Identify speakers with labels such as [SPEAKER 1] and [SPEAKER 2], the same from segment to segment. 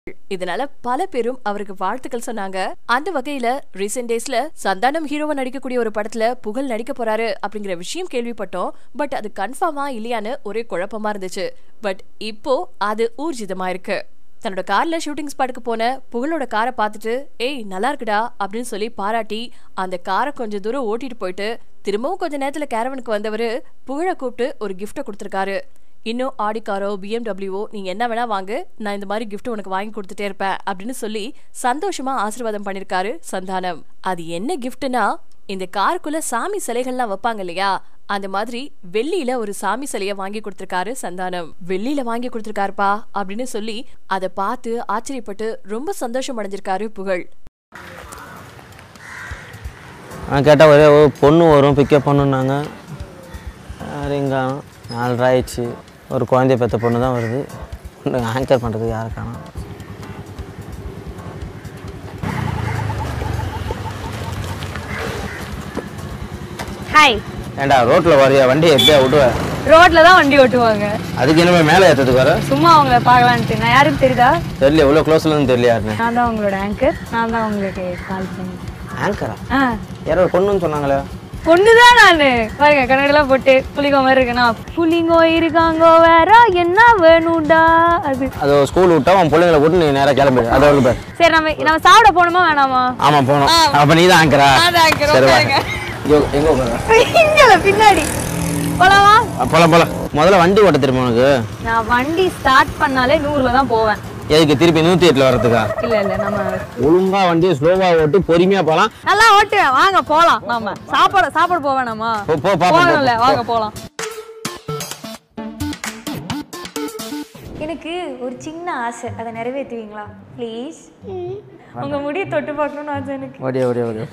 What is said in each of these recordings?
[SPEAKER 1] இதனால பல பேரும் அவருக்கு வாழ்த்துக்கள் சொன்னாங்க அந்த வகையில ரீசெண்ட் டேஸ்ல சந்தானம் ஹீரோவா நடிக்கக்கூடிய ஒரு படத்துல புகழ் நடிக்க போறாரு அப்படிங்கிற விஷயம் கேள்விப்பட்டோம் பட் அது கன்ஃபார்மா இல்லையான்னு ஒரே குழப்பமா இருந்துச்சு பட் இப்போ அது ஊர்ஜிதமா இருக்கு தன்னோட கார்ல ஷூட்டிங் ஸ்பாட்டுக்கு போன புகழோட காரை பார்த்துட்டு ஏய் நல்லா இருக்குடா அப்படின்னு சொல்லி பாராட்டி அந்த காரை கொஞ்சம் தூரம் ஓட்டிட்டு போயிட்டு திரும்பவும் கொஞ்ச நேரத்துல கேரவனுக்கு வந்தவரு புகழை கூப்பிட்டு ஒரு கிஃப்ட்டை கொடுத்துருக்காரு இன்னும் ஆடி காரோ பிஎம்டபிள்யூவோ நீங்க என்ன வேணா வாங்கு நான் இந்த மாதிரி gift உனக்கு வாங்கி கொடுத்துட்டே இருப்பேன் அப்படின்னு சொல்லி சந்தோஷமா ஆசீர்வாதம் பண்ணிருக்காரு சந்தானம் அது என்ன கிஃப்ட்னா இந்த காருக்குள்ள சாமி சிலைகள்லாம் வைப்பாங்க இல்லையா அந்த மாதிரி வெள்ளியில ஒரு சாமி சிலைய வாங்கி கொடுத்திருக்காரு சந்தானம் வெள்ளியில வாங்கி கொடுத்திருக்காருப்பா அப்படின்னு சொல்லி அதை பார்த்து ஆச்சரியப்பட்டு ரொம்ப சந்தோஷம் அடைஞ்சிருக்காரு புகழ்
[SPEAKER 2] நான் கேட்டால் ஒரே ஒரு பொண்ணு வரும் பிக்கப் பண்ணுன்னாங்க சரிங்க நாலரை ஆயிடுச்சு ஒரு குழந்தைய பெற்ற பொண்ணு தான் வருது ஆங்கர் பண்ணுறதுக்கு யாரை காணோம்
[SPEAKER 3] ஹாய்
[SPEAKER 2] ஏண்டா ரோட்டில் வரையா வண்டி எப்படியா விடுவ
[SPEAKER 3] ரோட்ல தான் வண்டி ஓட்டுவாங்க
[SPEAKER 2] அதுக்கு என்னமே மேலே ஏற்றதுக்கு வர
[SPEAKER 3] சும்மா அவங்கள பார்க்கலான்ட்டு நான் யாருக்கு தெரியுதா
[SPEAKER 2] தெரியல எவ்வளோ க்ளோஸில் இருந்து தெரியல யாருன்னு
[SPEAKER 3] நான் தான் உங்களோட ஆங்கர் நான் தான் உங்களுக்கு கால் பண்ணேன்
[SPEAKER 2] ஆங்கரா
[SPEAKER 3] ஆ
[SPEAKER 2] யாரோ ஒரு பொண்ணுன்னு சொன்னாங்களே
[SPEAKER 3] பொண்ணுதான் நானு பாருங்க கண்ணாடிலாம் போட்டு புலிங்கோ மாதிரி இருக்குன்னா புலிங்கோ இருக்காங்கோ வேற என்ன வேணும்டா அது
[SPEAKER 2] அது ஸ்கூல் விட்டா உன் பிள்ளைங்களை கூட்டு நீ நேராக கிளம்பு அதை வந்து பாரு
[SPEAKER 3] சரி நம்ம நம்ம சாப்பிட போகணுமா வேணாமா
[SPEAKER 2] ஆமாம் போகணும் அப்போ நீ தான் ஆங்கரா
[SPEAKER 3] நான் தான் anchor,
[SPEAKER 2] சரி வா
[SPEAKER 3] உட்காருங்க.
[SPEAKER 2] இங்க எங்கே உட்கார
[SPEAKER 3] இங்கல பின்னாடி போலாமா
[SPEAKER 2] போலாம் போலாம் முதல்ல வண்டி ஓட்ட தெரியுமா உனக்கு
[SPEAKER 3] நான் வண்டி ஸ்டார்ட் பண்ணாலே நூறுல தான் போவேன்
[SPEAKER 2] எதுக்கு திருப்பி நூற்றி எட்டில் வர்றதுக்கா
[SPEAKER 3] இல்ல இல்ல நம்ம
[SPEAKER 2] ஒழுங்கா வண்டியை ஸ்லோவாக ஓட்டு பொறுமையாக போகலாம்
[SPEAKER 3] நல்லா ஓட்டுவேன் வாங்க போலாம் நாம சாப்பாடு சாப்பாடு போக வேணாமா
[SPEAKER 2] போ போ பாப்போம்
[SPEAKER 3] போகணும்ல வாங்க போலாம் எனக்கு ஒரு சின்ன ஆசை அதை நிறைவேற்றுவீங்களா ப்ளீஸ் உங்க முடியை தொட்டு பார்க்கணும்னு ஆசை எனக்கு
[SPEAKER 2] ஓடியா ஓடியா ஓடியா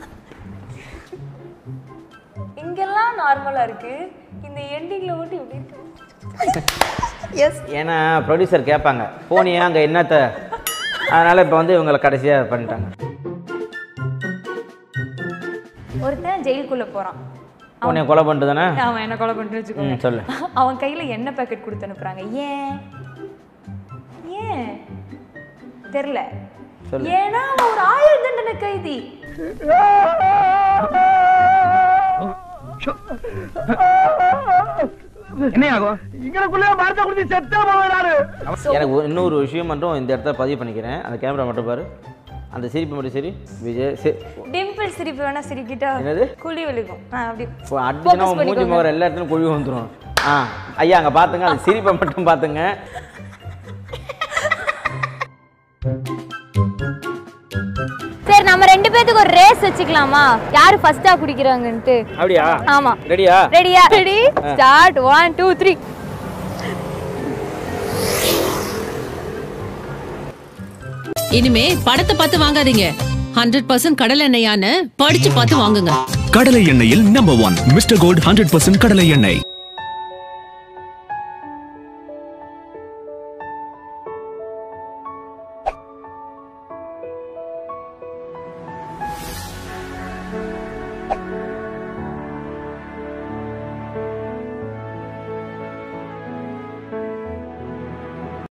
[SPEAKER 3] இங்கெல்லாம் நார்மலா இருக்கு இந்த எண்டிங்ல மட்டும் எப்படி இருக்கு எஸ்
[SPEAKER 2] ஏன்னா ப்ரொடியூசர் கேட்பாங்க போனியா அங்கே என்னத்த அதனால் இப்போ வந்து இவங்களை கடைசியாக பண்ணிட்டாங்க
[SPEAKER 3] ஒருத்தன் ஜெயிலுக்குள்ள போறான்
[SPEAKER 2] உன்னை கொலை பண்ணிட்டு தானே
[SPEAKER 3] அவன் என்ன கொலை பண்ணிட்டு வச்சுக்கோங்க
[SPEAKER 2] ம் சொல்லு
[SPEAKER 3] அவன் கையில எண்ணெய் பேக்கெட் கொடுத்து அனுப்புறாங்க ஏன் ஏன் தெரியல
[SPEAKER 2] சொல்லு.
[SPEAKER 3] ஏன்னா அவன் ஒரு ஆயுள் தண்டனை கைதி
[SPEAKER 2] எனக்கு ஒரு- இன்னொரு விஷயம் மட்டும் இந்த இடத்துல பதிவு பண்ணிக்கிறேன் அந்த கேமரா மட்டும் பாரு அந்த சிரிப்பு மட்டும் சரி விஜய் சரி
[SPEAKER 3] டிம்பிள் சிரிப்பு வேணா சிரிக்கிட்டா
[SPEAKER 2] என்னது?
[SPEAKER 3] குழி வலிக்கும் ஆ, அப்படி
[SPEAKER 2] அடிச்சுனா உன் மூஞ்சி முகர எல்லா இடத்துலையும் குழி வந்துடும் ஆ ஐயா அங்கே பார்த்துங்க அந்த சிரிப்பை மட்டும் பார்த்துங்க
[SPEAKER 3] சரி நம்ம ரெண்டு பேத்துக்கு ஒரு ரேஸ் வச்சுக்கலாமா யாரு ஃபர்ஸ்டா குடிக்கிறாங்கன்ட்டு
[SPEAKER 2] அப்படியா
[SPEAKER 3] ஆமா
[SPEAKER 2] ரெடியா
[SPEAKER 3] ரெடியா ready start one two three
[SPEAKER 4] இனிமே படத்தை பார்த்து வாங்காதீங்க ஹண்ட்ரட் பர்சன்ட் கடல் எண்ணெயான்னு படிச்சு பார்த்து வாங்குங்க
[SPEAKER 5] கடலை எண்ணெயில் number one Mister Gold hundred percent கடலை எண்ணெய்